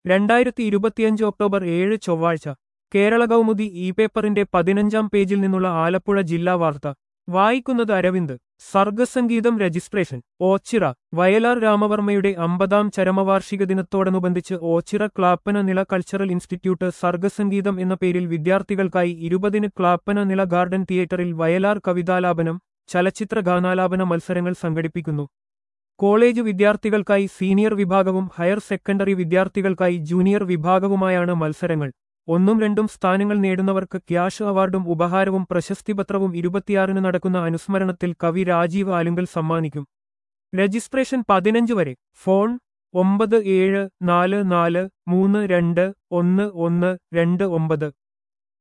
രണ്ടായിരത്തി ഇരുപത്തിയഞ്ച് ഒക്ടോബർ ഏഴ് ചൊവ്വാഴ്ച കേരള കൗമുദി ഇ പേപ്പറിന്റെ പതിനഞ്ചാം പേജിൽ നിന്നുള്ള ആലപ്പുഴ ജില്ലാ വാർത്ത വായിക്കുന്നത് അരവിന്ദ് സർഗസംഗീതം രജിസ്ട്രേഷൻ ഓച്ചിറ വയലാർ രാമവർമ്മയുടെ അമ്പതാം ചരമവാർഷിക ദിനത്തോടനുബന്ധിച്ച് ഓച്ചിറ ക്ലാപ്പന നില കൾച്ചറൽ ഇൻസ്റ്റിറ്റ്യൂട്ട് സർഗസംഗീതം എന്ന പേരിൽ വിദ്യാർത്ഥികൾക്കായി ഇരുപതിന് ക്ലാപ്പന നില ഗാർഡൻ തിയേറ്ററിൽ വയലാർ കവിതാലാപനം ചലച്ചിത്ര ഗാനാലാപന മത്സരങ്ങൾ സംഘടിപ്പിക്കുന്നു കോളേജ് വിദ്യാർത്ഥികൾക്കായി സീനിയർ വിഭാഗവും ഹയർ സെക്കൻഡറി വിദ്യാർത്ഥികൾക്കായി ജൂനിയർ വിഭാഗവുമായാണ് മത്സരങ്ങൾ ഒന്നും രണ്ടും സ്ഥാനങ്ങൾ നേടുന്നവർക്ക് ക്യാഷ് അവാർഡും ഉപഹാരവും പ്രശസ്തിപത്രവും ഇരുപത്തിയാറിന് നടക്കുന്ന അനുസ്മരണത്തിൽ കവി രാജീവ് ആലുങ്കൽ സമ്മാനിക്കും രജിസ്ട്രേഷൻ പതിനഞ്ച് വരെ ഫോൺ ഒമ്പത് ഏഴ് നാല് നാല് മൂന്ന് രണ്ട് ഒന്ന് ഒന്ന് രണ്ട് ഒമ്പത്